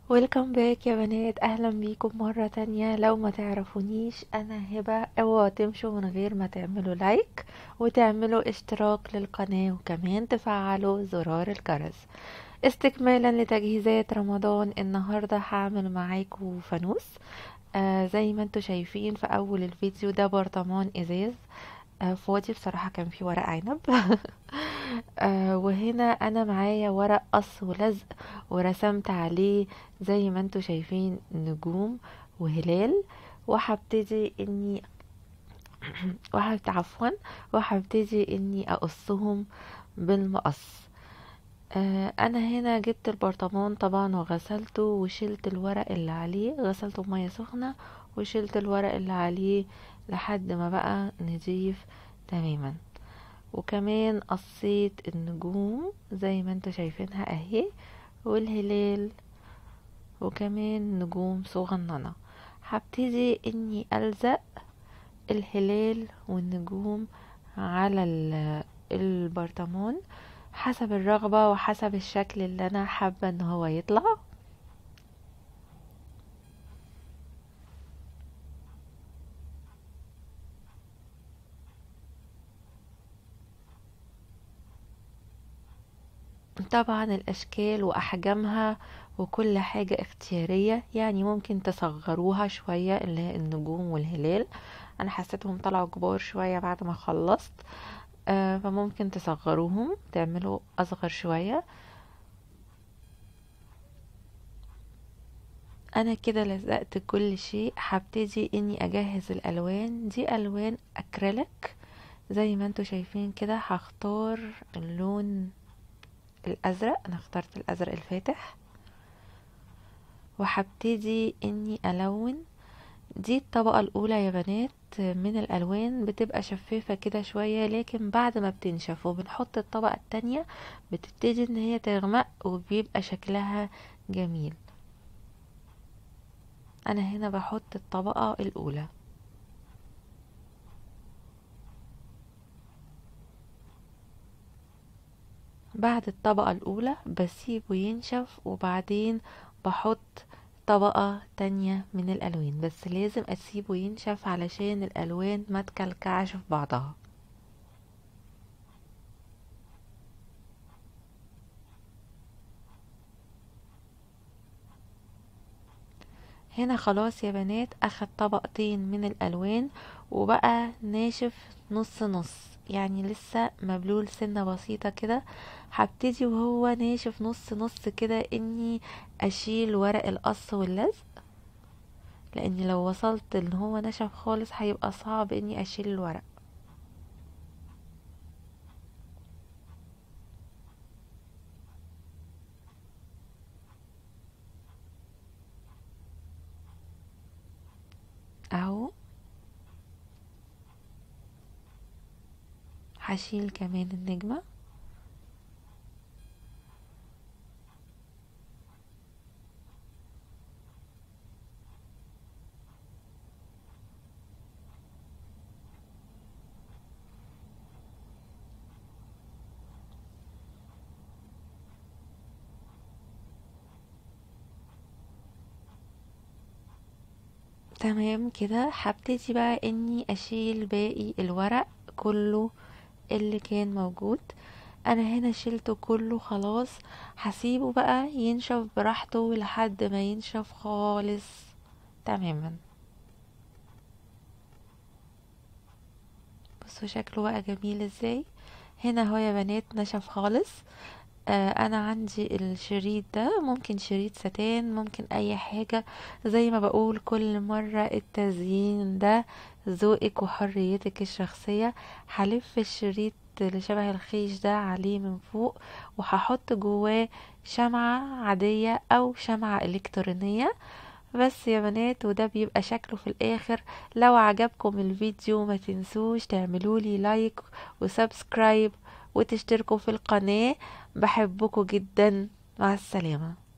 ويلكم باك يا بنات اهلا بيكم مرة تانية لو ما تعرفونيش انا هبة اوعوا تمشوا من غير ما تعملوا لايك وتعملوا اشتراك للقناة وكمان تفعلوا زرار الجرس استكمالا لتجهيزات رمضان النهاردة هعمل معاكم فانوس آه زي ما انتوا شايفين في اول الفيديو ده برطمان ازاز آه فاضي بصراحة كان فيه ورق عنب آه وهنا انا معايا ورق قص ولزق ورسمت عليه زي ما انتوا شايفين نجوم وهلال وهبتدي اني وحبت عفوا وهبتدي اني اقصهم بالمقص آه انا هنا جبت البرطمان طبعا وغسلته وشلت الورق اللي عليه غسلته بميه سخنه وشلت الورق اللي عليه لحد ما بقى نضيف تماما وكمان قصيت النجوم زي ما انتوا شايفينها اهي والهلال وكمان نجوم صغننة هبتدي اني الزق الهلال والنجوم على البرطمان حسب الرغبة وحسب الشكل اللي انا حابة ان هو يطلع طبعا الاشكال واحجامها وكل حاجة اختيارية يعني ممكن تصغروها شوية اللي هي النجوم والهلال انا حسيتهم طلعوا كبار شوية بعد ما خلصت آه فممكن تصغروهم تعملوا اصغر شوية انا كده لزقت كل شيء هبتدي اني اجهز الالوان دي الوان اكريليك زي ما انتوا شايفين كده هختار اللون الازرق انا اخترت الازرق الفاتح وهبتدي اني الون دي الطبقة الاولى يا بنات من الالوان بتبقى شفافة كده شوية لكن بعد ما بتنشف وبنحط الطبقة التانية بتبتدي ان هي تغمق وبيبقى شكلها جميل انا هنا بحط الطبقة الاولى بعد الطبقة الأولى بسيبه ينشف وبعدين بحط طبقة تانية من الألوان بس لازم أسيبه ينشف علشان الألوان ما تكلكعش في بعضها هنا خلاص يا بنات أخد طبقتين من الألوان وبقى ناشف نص نص يعني لسه مبلول سنة بسيطة كده هبتدي وهو ناشف نص نص كده اني اشيل ورق القص واللزق لاني لو وصلت ان هو نشف خالص هيبقى صعب اني اشيل الورق اهو هشيل كمان النجمة تمام كده هبتدي بقى اني اشيل باقي الورق كله اللي كان موجود انا هنا شلته كله خلاص هسيبه بقى ينشف براحته لحد ما ينشف خالص تماما بصوا شكله بقى جميل ازاي هنا اهو يا بنات نشف خالص آه انا عندي الشريط ده ممكن شريط ستان ممكن اي حاجة زي ما بقول كل مرة التزيين ده ذوقك وحريتك الشخصية هلف الشريط اللي شبه الخيش ده عليه من فوق وهحط جواه شمعة عادية او شمعة الكترونية بس يا بنات وده بيبقى شكله في الاخر لو عجبكم الفيديو ما تنسوش تعملولي لايك وسبسكرايب وتشتركوا في القناة بحبكم جدا مع السلامة